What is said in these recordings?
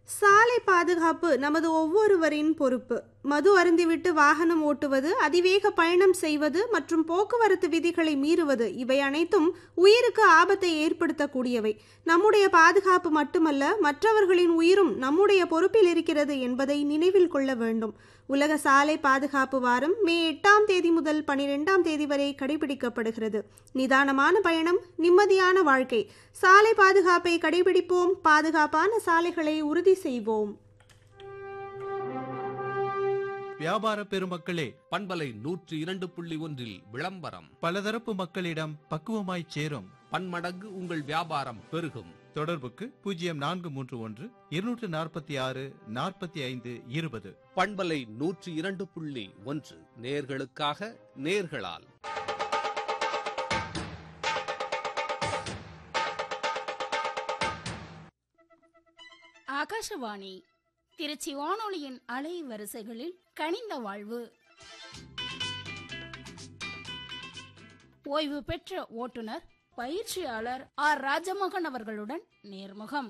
சாலை பாதுகாப்பு நமது ஒவ்வொருவரின் பொறுப்பு மது அருந்திவிட்டு வாகனம் ஓட்டுவது அதிவேக பயணம் செய்வது மற்றும் போக்குவரத்து விதிகளை மீறுவது இவை அனைத்தும் உயிருக்கு ஆபத்தை ஏற்படுத்தக்கூடியவை நம்முடைய பாதுகாப்பு மட்டுமல்ல மற்றவர்களின் உயிரும் நம்முடைய பொறுப்பில் இருக்கிறது என்பதை நினைவில் கொள்ள வேண்டும் உலக சாலை பாதுகாப்பு வாரம் மே எட்டாம் தேதி முதல் பனிரெண்டாம் தேதி வரை கடைபிடிக்கப்படுகிறது நிதானமான பயணம் நிம்மதியான வாழ்க்கை சாலை பாதுகாப்பை கடைபிடிப்போம் பாதுகாப்பான சாலைகளை உறுதி செய்வோம் வியாபார பெருமக்களே பண்பலை நூற்றி இரண்டு புள்ளி ஒன்றில் விளம்பரம் பலதரப்பு மக்களிடம் பக்குவமாய் சேரும் பன்மடங்கு உங்கள் வியாபாரம் பெருகும் தொடர்புக்கு பூஜ்ஜியம் நான்கு மூன்று ஒன்று இருநூற்று நாற்பத்தி ஆறு நாற்பத்தி ஐந்து இருபது பண்பலை நூற்றி இரண்டு புள்ளி ஒன்று நேர்களுக்காக நேர்களால் ஆகாஷவாணி திருச்சி வானொலியின் அலை வரிசைகளில் கனிந்த வாழ்வு ஓய்வு பெற்ற ஓட்டுநர் பயிற்சியாளர் ஆர் ராஜமோகன் அவர்களுடன் நேர்முகம்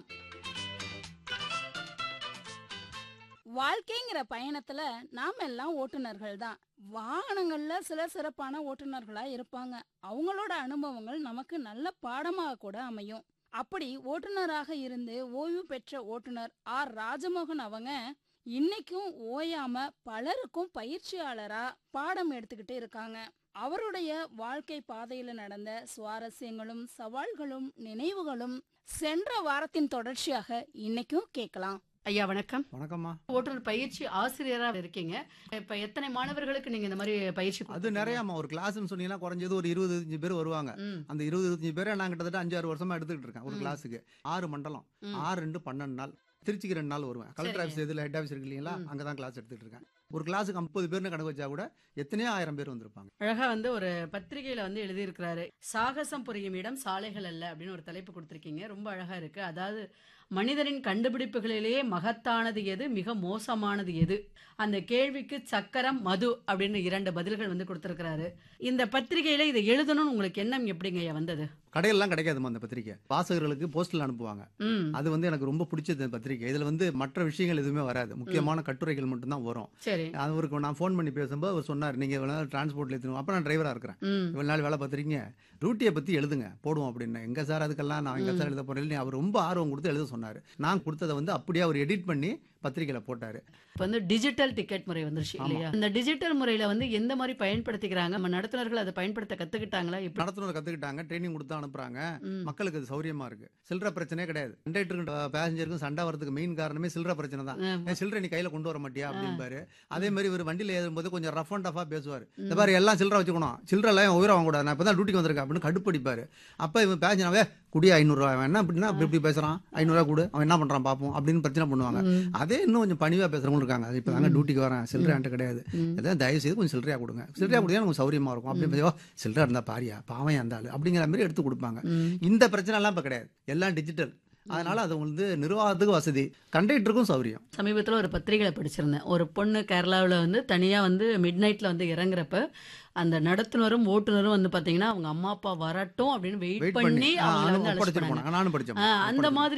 வாழ்க்கைங்கிற பயணத்துல நாம எல்லாம் ஓட்டுநர்கள் தான் வாகனங்கள்ல சில சிறப்பான ஓட்டுநர்களா இருப்பாங்க அவங்களோட அனுபவங்கள் நமக்கு நல்ல பாடமாக கூட அமையும் அப்படி ஓட்டுநராக இருந்து ஓய்வு பெற்ற ஓட்டுநர் ஆர் ராஜமோகன் அவங்க இன்னைக்கும் ஓயாம பலருக்கும் பயிற்சியாளரா பாடம் எடுத்துக்கிட்டு இருக்காங்க அவருடைய வாழ்க்கை பாதையில நடந்த சுவாரஸ்யங்களும் சவால்களும் நினைவுகளும் சென்ற வாரத்தின் தொடர்ச்சியாக இன்னைக்கும் கேட்கலாம் ஐயா வணக்கம் வணக்கம்மா ஓட்டுநர் பயிற்சி ஆசிரியரா இருக்கீங்க இப்ப எத்தனை மாணவர்களுக்கு நீங்க இந்த மாதிரி பயிற்சி அது கொடுத்திருக்கீங்க? நிறையாம்மா ஒரு கிளாஸ்னு சொன்னீங்கன்னா குறைஞ்சது ஒரு இருபது இருபத்தஞ்சு பேர் வருவாங்க ம், அந்த இருபது இருபத்தஞ்சு பேரை நான் கிட்டத்தட்ட அஞ்சு ஆறு வருஷமா எடுத்துக்கிட்டு இருக்கேன் ஒரு ம். கிளாஸுக்கு ஆறு மண்டலம் ம். ஆறு ரெண்டு பன்னெண்டு நாள் திருச்சிக்கு ரெண்டு நாள் வருவேன் கலெக்டர் சரிங்க. ஆஃபீஸ் இதில் ஹெட் ஆஃபீஸ் இருக்கு இல்லைங்களா ம். அங்கே தான் கிளாஸ் எடுத்துட்டு இருக்கேன் ஒரு கிளாஸுக்கு ஐம்பது பேர்னு கணக்கு வச்சா கூட எத்தனையோ ஆயிரம் பேர் வந்திருப்பாங்க அழகா வந்து ஒரு பத்திரிகையில வந்து எழுதியிருக்கிறாரு சாகசம் புரியும் இடம் சாலைகள் அல்ல அப்படின்னு ஒரு தலைப்பு கொடுத்திருக்கீங்க ரொம்ப அழகா இருக்கு அதாவது மனிதனின் கண்டுபிடிப்புகளிலேயே மகத்தானது எது மிக மோசமானது எது அந்த கேள்விக்கு சக்கரம் மது அப்படின்னு இரண்டு பதில்கள் வந்து கொடுத்திருக்கிறாரு இந்த பத்திரிகையில இதை எழுதணும்னு உங்களுக்கு எண்ணம் எப்படிங்க ஐயா வந்தது கடையெல்லாம் கிடைக்காதுமா அந்த பத்திரிக்கை வாசகர்களுக்கு போஸ்டில் அனுப்புவாங்க ம் அது வந்து எனக்கு ரொம்ப பிடிச்சது இந்த பத்திரிக்கை இதில் வந்து மற்ற விஷயங்கள் எதுவுமே வராது முக்கியமான கட்டுரைகள் மட்டும்தான் வரும் சரி அவருக்கு நான் ஃபோன் பண்ணி பேசும்போது அவர் சொன்னார் நீங்கள் இவ்வளோ நாள் டிரான்ஸ்போர்ட்டில் எடுத்துணும் அப்போ நான் டிரைவராக இருக்கிறேன் ம் இவ்வளோ நாள் வேலை பார்த்துருக்கீங்க ரூட்டியை பற்றி எழுதுங்க போடுவோம் அப்படின்னு எங்க சார் அதுக்கெல்லாம் நான் எங்க சார் எழுத போறேன் அவர் ரொம்ப ஆர்வம் கொடுத்து எழுத சொன்னார் நான் கொடுத்ததை வந்து அப்படியே அவர் எடிட் பண்ணி பத்திரிக்கையில் போட்டார் இப்போ வந்து டிஜிட்டல் டிக்கெட் முறை வந்துருச்சு ஆமா. இல்லையா இந்த டிஜிட்டல் முறையில வந்து எந்த மாதிரி பயன்படுத்திக்கிறாங்க நம்ம நடத்துனர்கள் அதை பயன்படுத்த கத்துக்கிட்டாங்களா எப்படி நடத்துனர் கற்றுக்கிட்டாங்க ட்ரைனிங் கொடுத்து அனுப்புறாங்க ம், மக்களுக்கு அது சௌரியமா இருக்கு சில்லற பிரச்சனையே கிடையாது கண்டக்டருக்கும் பேசஞ்சருக்கும் சண்டை வரதுக்கு மெயின் காரணமே சில்லற பிரச்சனை தான் ஆமா. ஏன் சில்லறை நீ கையில கொண்டு வர மாட்டியா அப்படின்பாரு அதே மாதிரி இவர் வண்டியில ஏறும்போது கொஞ்சம் ரஃப் அண்ட் டஃபா பேசுவார் இந்த மாதிரி எல்லாம் சில்லறை வச்சுக்கணும் சில்லறை எல்லாம் உயிரை வாங்க கூடாது நான் இப்பதான் டியூட்டிக்கு வந்திருக்கேன் அப்படின்னு கடுப்படிப்பாரு அப்ப இவன் பேசினாவே குடி ஐநூறுரூவா அவன் என்ன அப்படின்னா அப்படி இப்படி பேசுறான் ஐநூறுரூவா கொடு அவன் என்ன பண்றான் பார்ப்போம் அப்படின்னு பிரச்சனை பண்ணுவாங்க ம், அதே இன்னும் கொஞ்சம் பணிவா பேசுறவங்க இருக்காங்க இப்போ தாங்க டியூட்டிக்கு வரேன் சில்லறை என்கிட்ட கிடையாது ம். அதான் தயவு செய்து கொஞ்சம் சில்லறையா கொடுங்க சில்லறையா கொடுத்தா எனக்கு சௌரியமா இருக்கும் அப்படி சில்லறை இருந்தா பாரியா பாவம் இருந்தாலும் அப்படிங்கிற மாதிரி எடுத்து கொடுப்பாங்க ம். இந்த பிரச்சனை எல்லாம் இப்ப கிடையாது எல்லாம் டிஜிட்டல் அதனால அது வந்து நிர்வாகத்துக்கு வசதி கண்டக்டருக்கும் சௌரியம் சமீபத்துல ஒரு பத்திரிகையில படிச்சிருந்தேன் ஒரு பொண்ணு கேரளாவுல வந்து தனியா வந்து மிட் நைட்ல வந்து இறங்குறப்ப அந்த நடத்துனரும் ஓட்டுநரும் வந்து பாத்தீங்கன்னா அவங்க அம்மா அப்பா வரட்டும் அப்படின்னு வெயிட் வெயிட் பண்ணி பண்ணி அவங்கள வந்து அழைச்சு ஒப்படைச்சிட்டு போனாங்க. போனாங்க நானும் படிச்சேன் ஆ, அந்த மாதிரி